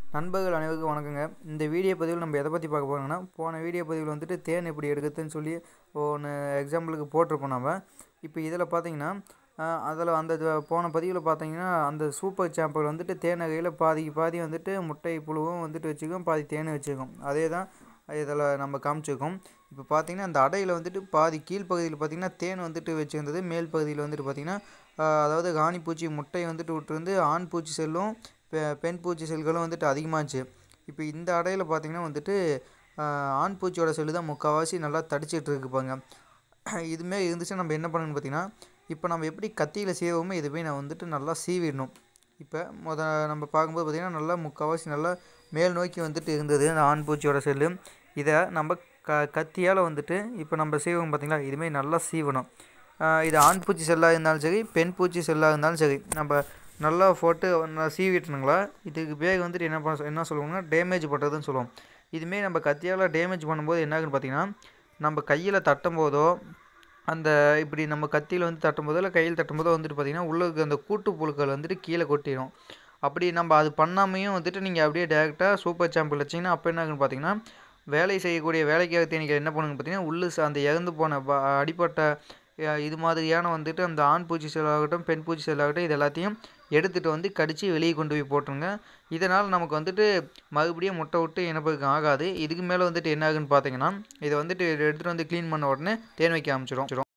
நண்பர்கள் அனைவருக்கும் வணக்கங்க இந்த வீடியோ பதிவில் நம்ம எதை பற்றி பார்க்க போகிறோங்கன்னா போன வீடியோ பதிவில் வந்துட்டு தேன் எப்படி எடுக்குதுன்னு சொல்லி ஒன்று எக்ஸாம்பிளுக்கு போட்டிருப்போம் நம்ம இப்போ இதில் பார்த்தீங்கன்னா அதில் அந்த இது- போன பதிவில் பார்த்தீங்கன்னா அந்த சூப்பர் சாம்பிள் வந்துட்டு தேனகையில் பாதிக்கு பாதி வந்துட்டு முட்டை புழுவும் வந்துட்டு வச்சுக்கும் பாதி தேனும் வச்சுக்கும் அதே தான் இதில் நம்ம காமிச்சிருக்கோம் இப்போ பார்த்தீங்கன்னா அந்த அடையில் வந்துட்டு பாதி கீழ்ப்பகுதியில் பார்த்தீங்கன்னா தேன் வந்துட்டு வச்சுருந்தது மேல் பகுதியில் வந்துட்டு பார்த்தீங்கன்னா ஆஹ், அதாவது ராணிப்பூச்சி முட்டை வந்துட்டு விட்டுருந்து ஆண் பூச்சி செல்லும் பெ- பெண் பூச்சி செல்களும் வந்துட்டு அதிகமாச்சு இப்போ இந்த அடையில் பார்த்தீங்கன்னா வந்துட்டு ஆஹ், ஆண் பூச்சியோட செல்லு தான் முக்கால்வாசி நல்லா தடிச்சிட்டு இருக்குப்பாங்க இதுமாரி இருந்துச்சுன்னா நம்ம என்ன பண்ணணும்னு பார்த்தீங்கன்னா இப்போ நம்ம எப்படி கத்தியில் சீவுவோமோ இதை போய் நான் வந்துட்டு நல்லா சீவிடணும் இப்போ முத நம்ம பார்க்கும்போது பார்த்திங்கன்னா நல்லா முக்கால்வாசி நல்லா மேல் நோக்கி வந்துட்டு இருந்தது அந்த ஆண் பூச்சியோட செல்லு இதை நம்ம க கத்தியால் வந்துட்டு இப்போ நம்ம சீவும் பார்த்திங்களா இதுமாரி நல்லா சீவணும் ஆஹ் இது ஆண் பூச்சி செல்லாக இருந்தாலும் சரி பெண் பூச்சி செல்லாக இருந்தாலும் சரி நம்ம நல்லா போட்டு நல்லா சீவிட்டணுங்களா இதுக்கு பேர் வந்துட்டு என்ன பண்ண என்ன சொல்லுவோம்னா டேமேஜ் பண்ணுறதுன்னு சொல்லுவோம் இதுமாரி நம்ம கத்தியால் டேமேஜ் பண்ணும்போது என்ன ஆகுன்னு பார்த்தீங்கன்னா நம்ம கையில் தட்டும் போதோ அந்த இப்படி நம்ம கத்தியில் வந்து தட்டும்போதோ இல்லை கையில் தட்டும்போதோ வந்துட்டு பார்த்திங்கன்னா உள்ள இருக்க அந்த கூட்டு புழுக்கள் வந்துட்டு கீழே கொட்டிடும் அப்படி நம்ம அது பண்ணாமையும் வந்துட்டு நீங்கள் அப்படியே டேரெக்டாக சூப்பர் சாம்பிள் வச்சிங்கன்னா அப்போ என்ன ஆகுன்னு பார்த்தீங்கன்னா வேலை செய்யக்கூடிய வேலைக்காக தேனீக்கள் என்ன பண்ணுங்க பார்த்தீங்கன்னா உள்ளு ச- அந்த இறந்து போன ப- அடிப்பட்ட அஹ், இது மாதிரியான வந்துட்டு அந்த ஆண் பூச்சி செல்லாகட்டும் பெண் பூச்சி செல்லாகட்டும் இது எல்லாத்தையும் எடுத்துகிட்டு வந்து கடித்து வெளியே கொண்டு போய் போட்டுருங்க இதனால் நமக்கு வந்துட்டு மறுபடியும் முட்டை விட்டு இனப்பெருக்கம் ஆகாது இதுக்கு மேலே வந்துட்டு என்ன ஆகுன்னு பார்த்தீங்கன்னா இதை வந்துட்டு எடுத்துகிட்டு வந்து க்ளீன் பண்ண உடனே தேன் வைக்க ஆரம்பிச்சிடும்